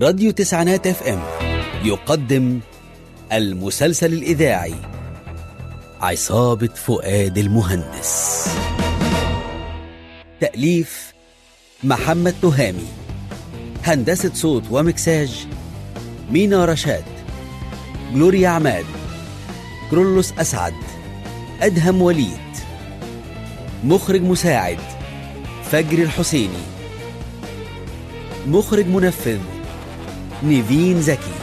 راديو تسعينات اف ام يقدم المسلسل الإذاعي عصابة فؤاد المهندس تأليف محمد تهامي هندسة صوت ومكساج مينا رشاد جلوريا عماد كرولوس أسعد أدهم وليد مخرج مساعد فجر الحسيني مخرج منفذ نيفين زكي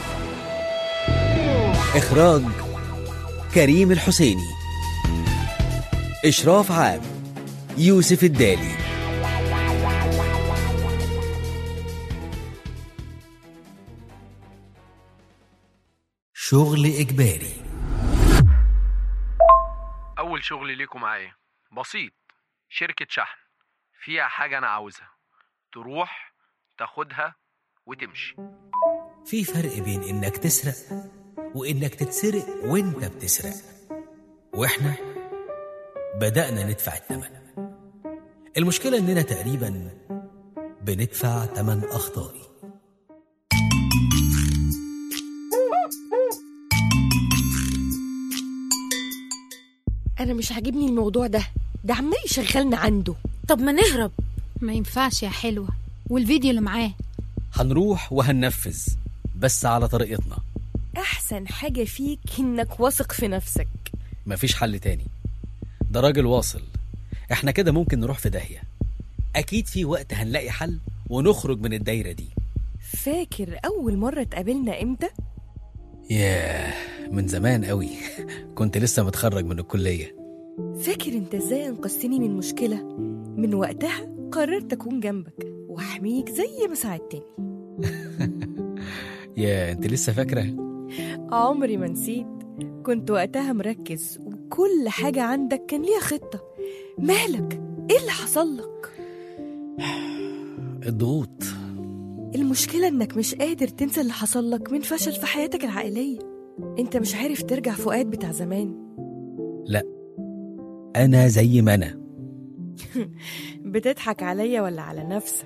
إخراج كريم الحسيني إشراف عام يوسف الدالي شغل إجباري أول شغل ليكم معايا بسيط شركة شحن فيها حاجة أنا عاوزها تروح تاخدها وتمشي في فرق بين إنك تسرق وإنك تتسرق وإنت بتسرق وإحنا بدأنا ندفع الثمن المشكلة إننا تقريبا بندفع ثمن أخطائي انا مش عاجبني الموضوع ده ده عمال يشغلنا عنده طب ما نهرب ما ينفعش يا حلوة والفيديو اللي معاه هنروح وهننفذ بس على طريقتنا احسن حاجه فيك انك واثق في نفسك مفيش حل تاني ده راجل واصل احنا كده ممكن نروح في داهية أكيد في وقت هنلاقي حل ونخرج من الدايرة دي فاكر اول مره اتقابلنا امتى ياه من زمان قوي كنت لسه متخرج من الكلية فاكر انت ازاي انقذتني من مشكله من وقتها قررت اكون جنبك واحميك زي ما ساعدتني يا انت لسه فاكرة عمري ما نسيت كنت وقتها مركز وكل حاجه عندك كان ليها خطه مالك ايه اللي حصل لك الضغوط المشكلة إنك مش قادر تنسى اللي حصل لك من فشل في حياتك العائلية أنت مش عارف ترجع فؤاد بتاع زمان أنا زي ما أنا بتضحك عليا ولا على نفسك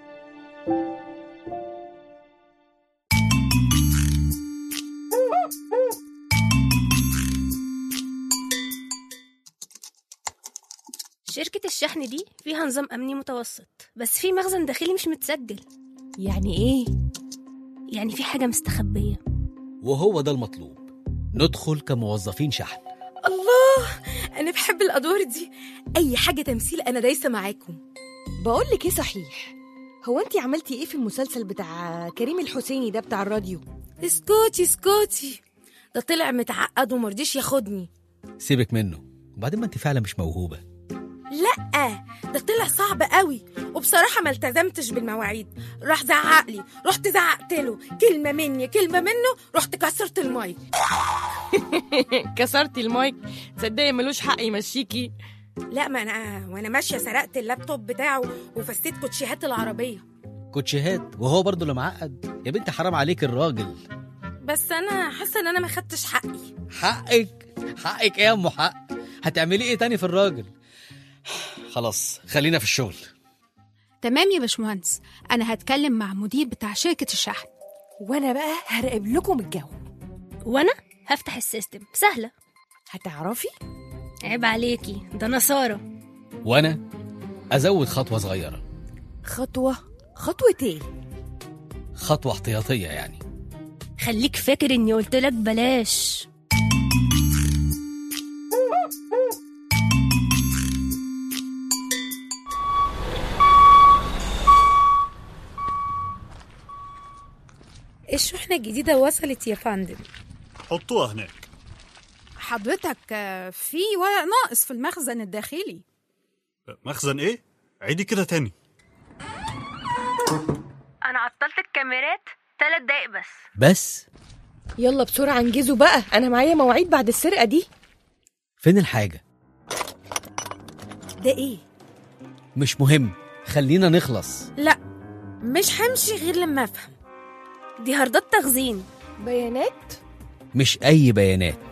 شركة الشحن دي فيها نظام أمني متوسط بس في مخزن داخلي مش متسجل يعني إيه؟ يعني في حاجة مستخبية وهو ده المطلوب ندخل كموظفين شحن الله أنا بحب الأدوار دي أي حاجة تمثيل أنا دايسة معاكم بقول لك إيه صحيح هو أنت عملتي إيه في المسلسل بتاع كريم الحسيني ده بتاع الراديو؟ اسكتي اسكتي ده طلع متعقد ومرضيش ياخدني سيبك منه وبعدين ما انت فعلا مش موهوبة لا ده طلع صعب قوي وبصراحة ما التزمتش بالمواعيد راح زعق لي رحت زعقت له كلمة مني كلمة منه رحت كسرت المايك كسرتي المايك تصدقي ملوش حق يمشيكي لا ما انا وانا ماشية سرقت اللابتوب بتاعه وفسيت كوتشيهات العربية كوتشيهات وهو برضه اللي معقد يا بنت حرام عليك الراجل بس انا حاسة ان انا ما خدتش حقي حقك حقك ايه يا ام حق هتعملي ايه تاني في الراجل خلاص خلينا في الشغل تمام يا باشمهندس انا هتكلم مع مدير بتاع شركه الشحن وأنا بقى هراقب لكم الجو وأنا هفتح السيستم سهلة هتعرفي؟ عيب عليكي ده أنا سارة وانا ازود خطوة صغيرة خطوة خطوة إيه؟ خطوة احتياطية يعني خليك فاكر إني قلتلك بلاش الشحنة الجديدة وصلت يا فندم حطوها هناك حضرتك آه، في ورق ناقص في المخزن الداخلي مخزن ايه؟ عيدي كده تاني أنا عطلت الكاميرات تلات دقايق بس بس يلا بسرعة انجزوا بقى أنا معايا مواعيد بعد السرقة دي فين الحاجة ده إيه؟ مش مهم خلينا نخلص لا مش همشي غير لما أفهم دي هاردات تخزين بيانات مش أي بيانات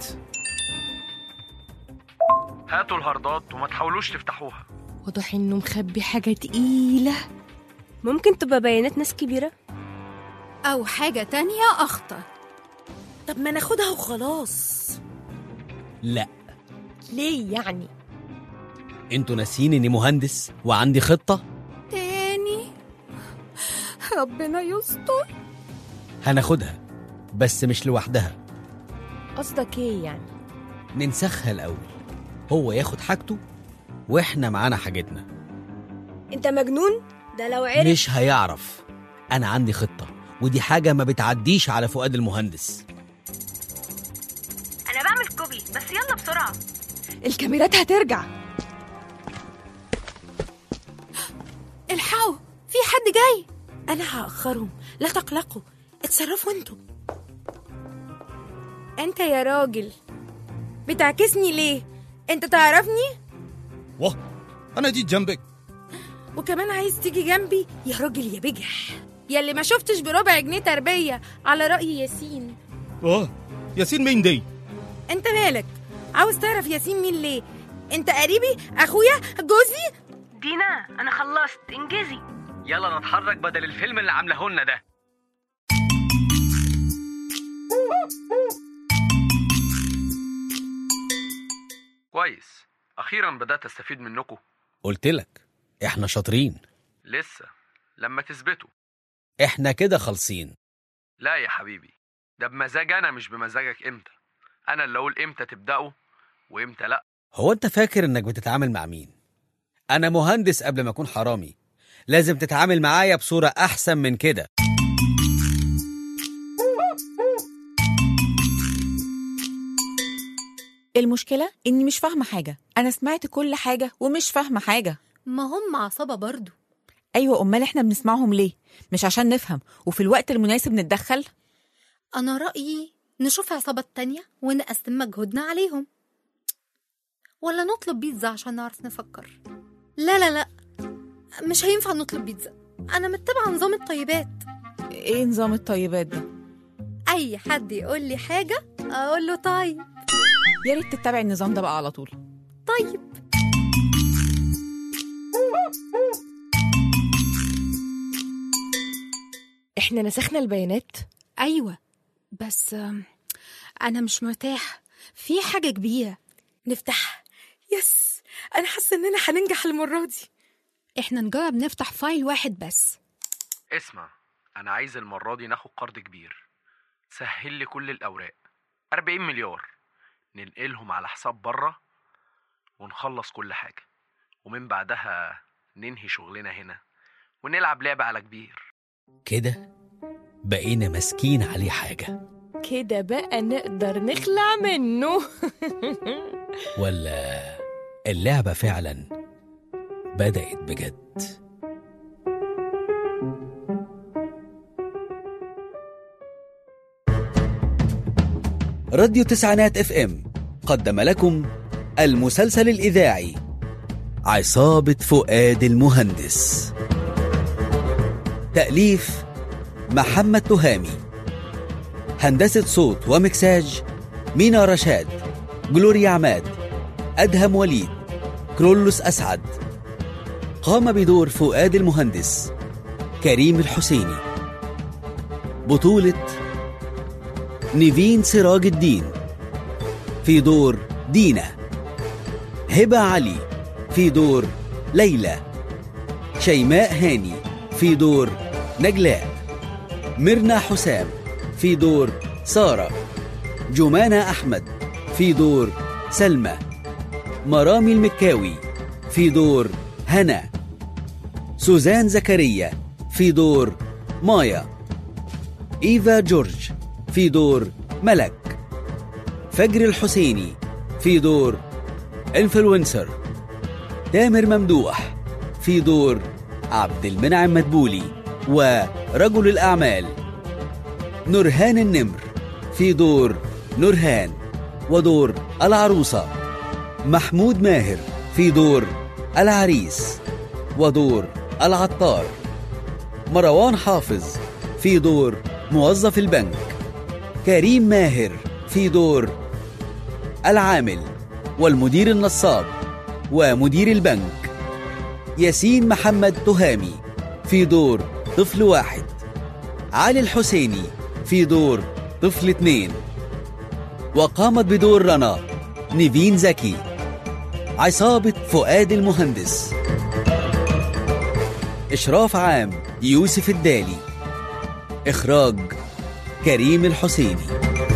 هاتوا الهاردات وما تحاولوش تفتحوها واضح إنه مخبي حاجة تقيلة ممكن تبقى بيانات ناس كبيرة أو حاجة تانية أخطر طب ما ناخدها وخلاص لا ليه يعني انتوا ناسيين اني مهندس وعندي خطة تاني ربنا يستر هناخدها بس مش لوحدها قصدك ايه يعني ننسخها الأول هو ياخد حاجته واحنا معانا حاجتنا انت مجنون ده لو عرف مش هيعرف انا عندي خطة ودي حاجة ما بتعديش على فؤاد المهندس انا بعمل كوبي بس يلا بسرعه الكاميرات هترجع الحقوا في حد جاي انا هاخرهم لا تقلقوا اتصرفوا انتوا انت يا راجل بتعكسني ليه انت تعرفني واه انا جيت جنبك وكمان عايز تيجي جنبي يا راجل يا بجح يا اللي ما شفتش بربع جنيه تربيه على راي ياسين واه ياسين مين دي انت مالك عاوز تعرف ياسين مين ليه انت قريبي اخويا جوزي دينا انا خلصت انجزي يلا نتحرك بدل الفيلم اللي عامله لنا ده كويس اخيرا بدات استفيد منكم قلت لك احنا شاطرين لسه لما تثبتوا احنا كده خالصين لا يا حبيبي ده بمزاج انا مش بمزاجك امتى انا اللي اقول امتى تبداوا وامتى لا هو انت فاكر انك بتتعامل مع مين انا مهندس قبل ما اكون حرامي لازم تتعامل معايا بصورة احسن من كده المشكلة إني مش فاهمة حاجة أنا سمعت كل حاجة ومش فاهمة حاجة ما هم عصابة برضو أيوة أمال إحنا بنسمعهم ليه؟ مش عشان نفهم وفي الوقت المناسب نتدخل؟ أنا رأيي نشوف عصابات تانية ونقسم مجهودنا عليهم ولا نطلب بيتزا عشان نعرف نفكر لا لا لا مش هينفع نطلب بيتزا أنا متبعة نظام الطيبات إيه نظام الطيبات ده؟ أي حد يقول لي حاجة أقول له طيب يا ريت تتبع النظام ده بقى على طول طيب احنا نسخنا البيانات أيوة بس آم، أنا مش مرتاح في حاجة كبيرة نفتح يس انا حاسه اننا هننجح المره دي إحنا نجرب نفتح فايل واحد بس اسمع انا عايز المره دي ناخد قرض كبير سهل لي كل الاوراق 40 مليار ننقلهم على حساب بره ونخلص كل حاجه ومن بعدها ننهي شغلنا هنا ونلعب لعبه على كبير كده بقينا ماسكين عليه حاجة كده بقى نقدر نخلع منه ولا اللعبة فعلا بدأت بجد راديو تسعينات اف ام قدم لكم المسلسل الإذاعي عصابة فؤاد المهندس تأليف محمد تهامي هندسة صوت ومكساج مينا رشاد جلوريا عماد أدهم وليد كرولوس أسعد قام بدور فؤاد المهندس كريم الحسيني بطولة نيفين سراج الدين في دور دينا هبة علي في دور ليلى شيماء هاني في دور نجلاء ميرنا حسام في دور سارة جمانة أحمد في دور سلمى مرامي المكاوي في دور هنا سوزان زكريا في دور مايا إيفا جورج في دور ملك فجر الحسيني في دور انفلونسر تامر ممدوح في دور عبد المنعم مدبولي ورجل الأعمال نورهان النمر في دور نورهان ودور العروسة محمود ماهر في دور العريس ودور العطار مروان حافظ في دور موظف البنك كريم ماهر في دور العامل والمدير النصاب ومدير البنك ياسين محمد تهامي في دور طفل واحد علي الحسيني في دور طفل اتنين وقامت بدور رنا نيفين زكي عصابة فؤاد المهندس إشراف عام يوسف الدالي إخراج كريم الحسيني